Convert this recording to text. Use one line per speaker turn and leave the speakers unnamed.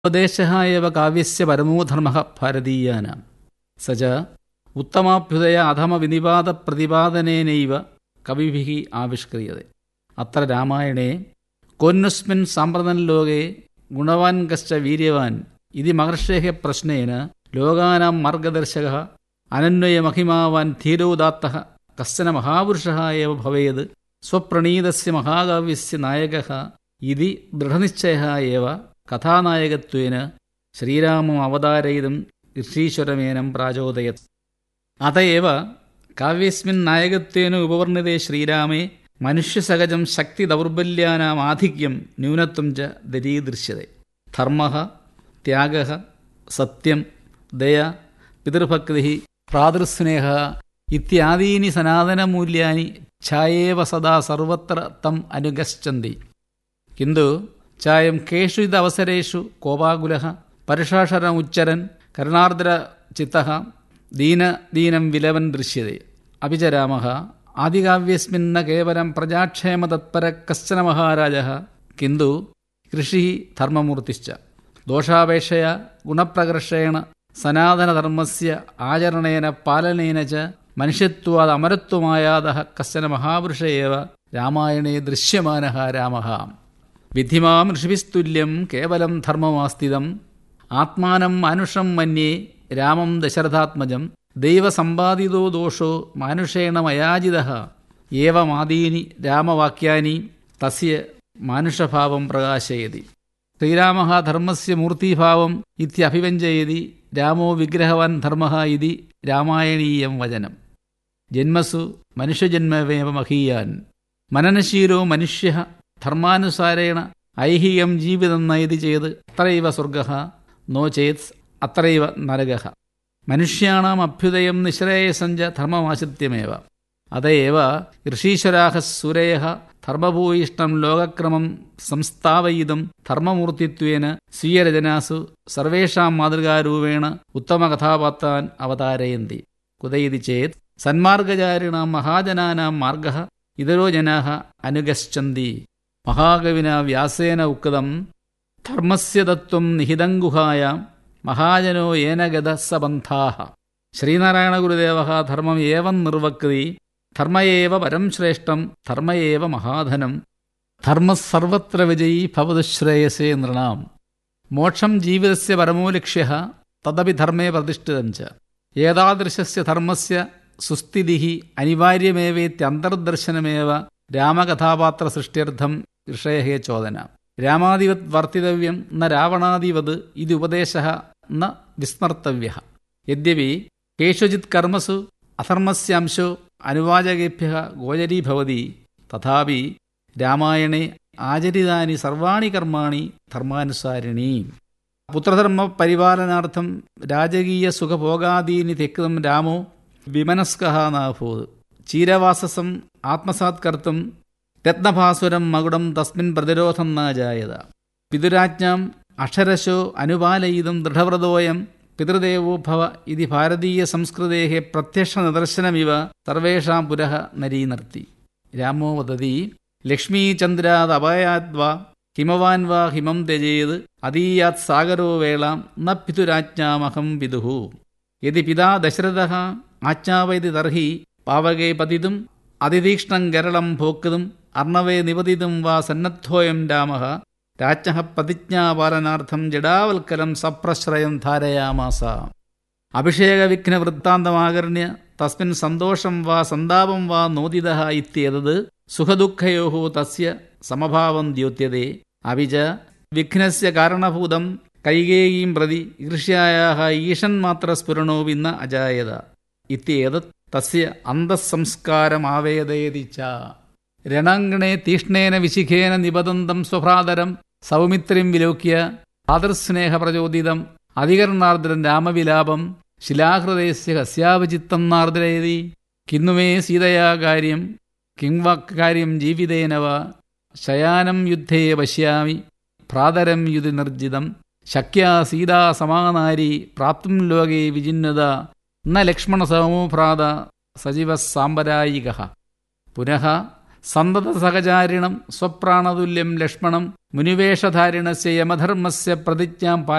ഉപദേശः एव काव्यस्य परमो धर्मः भारतीयानां स च उत्तमाभ्युदय अधमविनिवादप्रतिपादनेनैव कविभिः आविष्क्रियते अत्र रामायणे कोऽन्यस्मिन् साम्प्रतं लोके गुणवान् कश्च वीर्यवान् इति महर्षेः प्रश्नेन लोकानां मार्गदर्शकः अनन्वयमहिमावान् धीरोदात्तः कश्चन महापुरुषः एव भवेत् स्वप्रणीतस्य महाकाव्यस्य नायकः इति दृढनिश्चयः एव കഥാനായകത്വേന ശ്രീരാമം അവതാരയിതും ഋഷീശ്വരമേനം പ്രാചോദയത് അതയേവ കാവ്യസ്മിൻ നായകത്വേന ഉപവർണിതേ ശ്രീരാമേ മനുഷ്യസഹജം ശക്തി ദൗർബല്യാനാം ആധിക്യം ന്യൂനത്വം ച ദരീദൃശ്യത്തെ ധർമ്മ ത്യാഗ സത്യം ദയ പിതൃഭക്തി ഭ്രാതൃസ്നേഹ ഇത്യാദീനി സനാതനമൂല്യാനി ഛായേവ സദാ സർവത്ര തം അനുഗച്ഛന്തി കിന്തു ചായം കേഷിത് അവസരേഷു കോപാകുല പരുഷാക്ഷരമുച്ചരൻ കരുണാർദ്രചിത്ത ദീനദീനം വിലവൻ ദൃശ്യത്തെ അപി ച രാമ ആദികാവ്യസ്മിന്ന കേവലം പ്രജാക്ഷേമതത്പര കശ്ചന മഹാരാജ കിന്തു കൃഷി ധർമ്മമൂർത്തിശ്ച ദോഷാപേക്ഷയ ഗുണപ്രകർഷേണ സനാതനധർമ്മസ്യ ആചരണേന പാലനേന ച മനുഷ്യത്വാദ് അമരത്വമായാത കശ്ചന മഹാപുരുഷ ഏവ രാമായണേ ദൃശ്യമാന രാമ വിധിമാം ഋഷിഭിസ്തുല്യം കേവലം ധർമ്മമാസ്ഥിതം ആത്മാനം മാനുഷം മന്യേ രാമം ദശരഥാത്മജം ദൈവസമ്പാദിതോ ദോഷോ മാനുഷേണ മയാജിത ഏവമാദീനി രാമവാക്യാനി തസ്യ മാനുഷഭാവം പ്രകാശയതി ശ്രീരാമ ധർമ്മസ്യ മൂർത്തിഭാവം ഇത്യഭിവ്യഞ്ജയതി രാമോ വിഗ്രഹവാൻ ധർമ്മ ഇതി രാമായണീയം വചനം ജന്മസു മനുഷ്യജന്മവേവ മഹീയാൻ മനനശീലോ മനുഷ്യ ധർമാനുസാരേണ ഐഹികം ജീവിതം നയതി ചേത് അത്രൈവ സ്വർഗ നോ ചേത് അത്രൈവ നരക മനുഷ്യാണാം അഭ്യുദയം നിശ്രേയസഞ്ച ധർമ്മമാശ്രിത്യമേവ അതയേവ ഋഷീശ്വരാഹ സൂരയ ധർമ്മഭൂയിഷ്ടം ലോകക്രമം സംസ്ഥാപയിതും ധർമ്മമൂർത്തിത്വേന സ്വീയരചനാസു സർവേഷാം മാതൃകാരൂപേണ ഉത്തമകഥാപാത്രാൻ അവതാരയന്തി കുതയിതി ചേത് സന്മാർഗചാരിണാം മഹാജനാനാം മാർഗ ഇതരോ ജനാ അനുഗച്ഛന്തി മഹാകവിന വ്യാസേന ഉക്തം ധർമ്മസ്യ തത്വം നിഹിതം ഗുഹായാം മഹാജനോ ഏന ഗത സബന്ധാ ശ്രീനാരായണ ഗുരുദേവ ധർമ്മം ഏവം നിർവക്തി ധർമ്മയേവ പരം ശ്രേഷ്ഠം ധർമ്മയേവ മഹാധനം ധർമ്മ സർവത്ര വിജയീ ഭവതു ശ്രേയസേ നൃണാം മോക്ഷം ജീവിതസ്യ പരമോ ലക്ഷ്യ തദപി ധർമ്മേ പ്രതിഷ്ഠിതം ച ഏതാദൃശസ്യ ധർമ്മസ്യ സുസ്ഥിതി അനിവാര്യമേവേത്യന്തർദർശനമേവ രാമകഥാപാത്ര സൃഷ്ട്യർത്ഥം ഋഷയ ചോദന രാമാദിവത് വർത്തിതവ്യം ന രാവണാദിവത് ഇത് ഉപദേശ ന വിസ്മർത്തവ്യ യദ്യപി കേഷുചിത് കർമ്മസു അധർമ്മസ്യാംശോ അനുവാചകേഭ്യ ഗോചരീഭവതി തഥാപി രാമായണേ ആചരിതാനി സർവാണി കർമാണി ധർമാനുസാരിണീ പുത്രധർമ്മ പരിപാലനാർത്ഥം രാജകീയ സുഖഭോഗാദീനി തെക്തം രാമോ വിമനസ്ക നാഭൂത് ചീരവാസസം ആത്മസാത് കർത്തും രത്നഭാസുരം മകുടം തസ്മിൻ പ്രതിരോധം നാജായത പിതുരാജ്ഞാം അക്ഷരശോ അനുപാലയിതും ദൃഢവ്രതോയം പിതൃദേവോ ഭവ ഇതി ഭാരതീയ സംസ്കൃതേ പ്രത്യക്ഷ നിദർശനമിവ സർവേഷാം പുരഃ നരീനർത്തി രാമോ വദതി ലക്ഷ്മീചന്ദ്രാദപയാദ്വാ ഹിമവാൻ വാ ഹിമം ത്യജേത് അതീയാത് സാഗരോ വേളാം ന പിതുരാജ്ഞാമഹം വിദുഹു യതി പിതാ ദശരഥ ആജ്ഞാവയതി തർഹി പാവകേ പതിതും അതിതീക്ഷ്ണം ഗരളം ഭോക്തും അർണവേ നിപതിതും വാ സന്നദ്ധോയം രാമ രാജ്ഞ പ്രതിജ്ഞാപാലനാർത്ഥം ജഡാവൽക്കലം സപ്രശ്രയം ധാരയാമാസ അഭിഷേകവിഘ്ന വൃത്താന്തമാകർണ്യ തസ്മിൻ സന്തോഷം വാ സന്താപം വാ നോദിത ഇത്യേതത് സുഖദുഃഖയോ തസ്യ സമഭാവം ദ്യോത്യതേ അവിച വിഘ്നസ്യ കാരണഭൂതം കൈകേയീം പ്രതി ഈർഷ്യായാ ഈഷന്മാത്ര സ്ഫുരണോ വിന്ന അജായത ഇത്യേതത് തസ്യ അന്തഃസംസ്കാരമാവേദയതി ച രണാങ്കണേ തീഷ്ണേന വിശിഖേന നിബദന്തം സ്വഭ്രാതരം സൗമിത്രിം വിലോക്യ ഭാതൃസ്നേഹപ്രചോദിതം അധികരണാർദ്രൻ രാമവിലാപം ശിലാഹൃദയസ്യ ഹസ്യാവചിത്തം നാർദ്രയതി കിന്നുമേ സീതയാ കാര്യം കിം വാക്കാര്യം ജീവിതേന വ ശയാനം യുദ്ധേ പശ്യാമി ഭ്രാതരം യുതി നിർജിതം ശക്യാ സീതാ സമാനാരി പ്രാപ്തും ലോകേ വിജിന്നത ന ലക്ഷ്മണസമോ ഭ്രാത സജീവ സാമ്പരായിക പുനഃ സന്തതസഹചാരിണം സ്വപ്രാണതുല്യം ലക്ഷ്മണം മുനിവേഷധാരിണസ്യ യമധർമ്മസ്യ പ്രതിജ്ഞാം